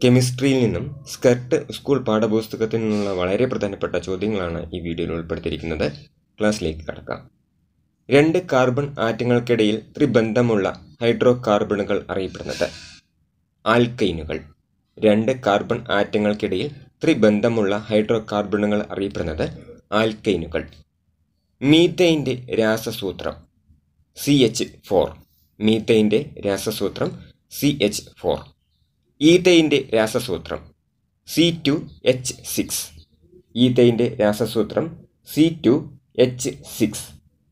കെമിസ്ട്രിയിൽ നിന്നും skirt school പാഠപുസ്തകത്തിൽ നിന്നുള്ള വളരെ പ്രധാനപ്പെട്ട ചോദ്യങ്ങളാണ് ഈ വീഡിയോയിൽ ഉൾപ്പെടുത്തിയിരിക്കുന്നത് ക്ലാസ്സിലേക്ക് കടക്കാം രണ്ട് കാർബൺ ആറ്റങ്ങൾക്കിടയിൽ ത്രിബന്ധമുള്ള ഹൈഡ്രോ കാർബണുകൾ അറിയപ്പെടുന്നത് ആൽക്കൈനുകൾ രണ്ട് കാർബൺ ആറ്റങ്ങൾക്കിടയിൽ ത്രിബന്ധമുള്ള ഹൈഡ്രോ കാർബണുകൾ അറിയപ്പെടുന്നത് ആൽക്കൈനുകൾ മീത്തൈൻ്റെ രാസസൂത്രം സി എച്ച് ഫോർ മീത്തൈൻ്റെ രാസസൂത്രം സി എച്ച് ഫോർ ഈത്തൈൻ്റെ രാസസൂത്രം സി ടു എച്ച് സിക്സ് ഈത്തൈൻ്റെ രാസസൂത്രം സി ടു എച്ച് സിക്സ്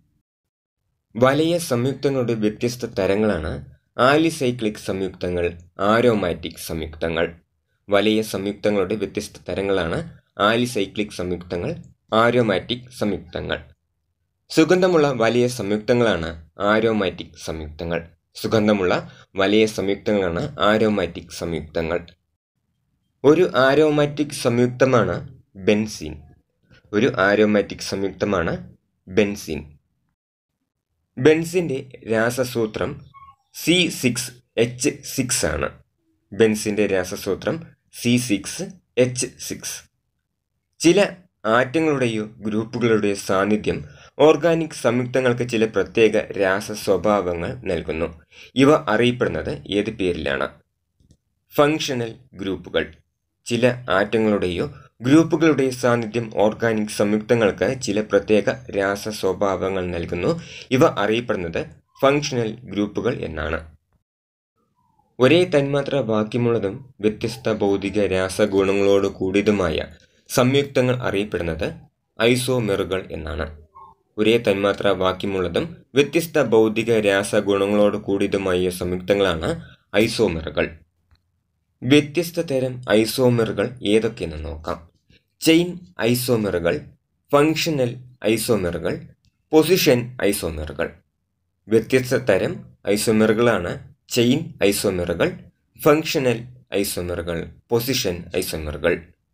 വലയ സംയുക്തങ്ങളുടെ വ്യത്യസ്ത തരങ്ങളാണ് ആലിസൈക്ലിക് സംയുക്തങ്ങൾ ആരോമാറ്റിക് സംയുക്തങ്ങൾ വലയ സംയുക്തങ്ങളുടെ വ്യത്യസ്ത തരങ്ങളാണ് ആലിസൈക്ലിക് സംയുക്തങ്ങൾ ആരോമാറ്റിക് സംയുക്തങ്ങൾ സുഗന്ധമുള്ള വലിയ സംയുക്തങ്ങളാണ് ആരോമാറ്റിക് സംയുക്തങ്ങൾ സുഗന്ധമുള്ള വലിയ സംയുക്തങ്ങളാണ് ആരോമാറ്റിക് സംയുക്തങ്ങൾ ഒരു ആരോമാറ്റിക് സംയുക്തമാണ് ബെൻസീൻ ഒരു ആരോമാറ്റിക് സംയുക്തമാണ് ബെൻസീൻ ബെൻസിൻ്റെ രാസസൂത്രം സി സിക്സ് എച്ച് സിക്സ് ആണ് ബെൻസിൻ്റെ രാസസൂത്രം സി സിക്സ് എച്ച് സിക്സ് ചില ആറ്റങ്ങളുടെയോ ഗ്രൂപ്പുകളുടെയോ സാന്നിധ്യം ഓർഗാനിക് സംയുക്തങ്ങൾക്ക് ചില പ്രത്യേക രാസ സ്വഭാവങ്ങൾ നൽകുന്നു ഇവ അറിയപ്പെടുന്നത് ഏത് പേരിലാണ് ഫങ്ഷണൽ ഗ്രൂപ്പുകൾ ചില ആറ്റങ്ങളുടെയോ ഗ്രൂപ്പുകളുടെയോ സാന്നിധ്യം ഓർഗാനിക് സംയുക്തങ്ങൾക്ക് ചില പ്രത്യേക രാസ സ്വഭാവങ്ങൾ നൽകുന്നു ഇവ അറിയപ്പെടുന്നത് ഫങ്ഷണൽ ഗ്രൂപ്പുകൾ എന്നാണ് ഒരേ തന്മാത്ര ബാക്കിയുള്ളതും വ്യത്യസ്ത ഭൗതിക രാസഗുണങ്ങളോട് കൂടിയതുമായ സംയുക്തങ്ങൾ അറിയപ്പെടുന്നത് ഐസോമെറുകൾ എന്നാണ് ഒരേ തന്മാത്ര ബാക്കിയുള്ളതും വ്യത്യസ്ത ഭൗതിക രാസഗുണങ്ങളോട് കൂടിയതുമായ സംയുക്തങ്ങളാണ് ഐസോമെറുകൾ വ്യത്യസ്ത തരം ഐസോമെറുകൾ ഏതൊക്കെയെന്ന് നോക്കാം ചെയിൻ ഐസോമെറുകൾ ഫങ്ഷണൽ ഐസോമെറുകൾ പൊസിഷൻ ഐസോമെറുകൾ വ്യത്യസ്ത തരം ഐസോമെറുകളാണ് ചെയിൻ ഐസോമെറുകൾ ഫങ്ഷണൽ ഐസോമെറുകൾ പൊസിഷൻ ഐസോമെറുകൾ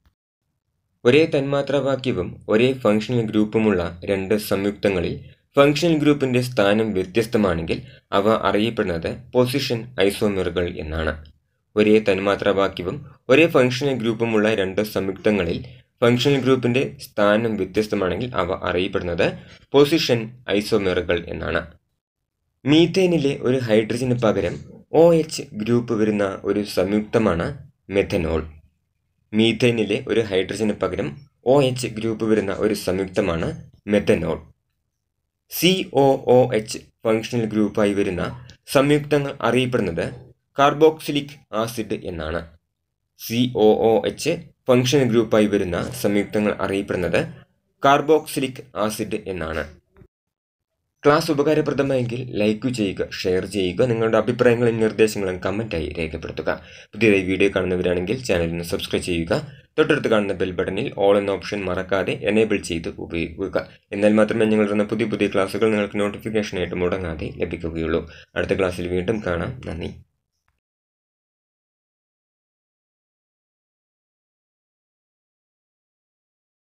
ഒരേ തന്മാത്രാവാക്യവും ഒരേ ഫങ്ഷണൽ ഗ്രൂപ്പുമുള്ള രണ്ട് സംയുക്തങ്ങളിൽ ഫങ്ഷണൽ ഗ്രൂപ്പിന്റെ സ്ഥാനം വ്യത്യസ്തമാണെങ്കിൽ അവ അറിയപ്പെടുന്നത് പൊസിഷൻ ഐസോമെറുകൾ എന്നാണ് ഒരേ തന്മാത്രാവാക്യവും ഒരേ ഫങ്ഷണൽ ഗ്രൂപ്പുമുള്ള രണ്ട് സംയുക്തങ്ങളിൽ ഫങ്ഷണൽ ഗ്രൂപ്പിന്റെ സ്ഥാനം വ്യത്യസ്തമാണെങ്കിൽ അവ അറിയപ്പെടുന്നത് പൊസിഷൻ ഐസോമെറുകൾ എന്നാണ് മീഥേനിലെ ഒരു ഹൈഡ്രജന് പകരം ഒ എച്ച് ഗ്രൂപ്പ് വരുന്ന ഒരു സംയുക്തമാണ് മെഥനോൾ മീഥേനിലെ ഒരു ഹൈഡ്രജന് പകരം ഒ എച്ച് ഗ്രൂപ്പ് വരുന്ന ഒരു സംയുക്തമാണ് methanol C O O H functional ഗ്രൂപ്പായി വരുന്ന സംയുക്തങ്ങൾ അറിയപ്പെടുന്നത് കാർബോക്സിലിക് ആസിഡ് എന്നാണ് C O O H functional ഗ്രൂപ്പായി വരുന്ന സംയുക്തങ്ങൾ അറിയപ്പെടുന്നത് കാർബോക്സിലിക് ആസിഡ് എന്നാണ് ക്ലാസ് ഉപകാരപ്രദമായെങ്കിൽ ലൈക്ക് ചെയ്യുക ഷെയർ ചെയ്യുക നിങ്ങളുടെ അഭിപ്രായങ്ങളും നിർദ്ദേശങ്ങളും കമൻറ്റായി രേഖപ്പെടുത്തുക പുതിയതായി വീഡിയോ കാണുന്നവരാണെങ്കിൽ ചാനലിന് സബ്സ്ക്രൈബ് ചെയ്യുക തൊട്ടടുത്ത് കാണുന്ന ബെൽ ബട്ടണിൽ ഓൾ എന്ന ഓപ്ഷൻ മറക്കാതെ എനേബിൾ ചെയ്ത് ഉപയോഗിക്കുക എന്നാൽ മാത്രമേ ഞങ്ങൾ തന്ന പുതിയ പുതിയ ക്ലാസ്സുകൾ നിങ്ങൾക്ക് നോട്ടിഫിക്കേഷനായിട്ട് മുടങ്ങാതെ ലഭിക്കുകയുള്ളൂ അടുത്ത ക്ലാസ്സിൽ വീണ്ടും കാണാം നന്ദി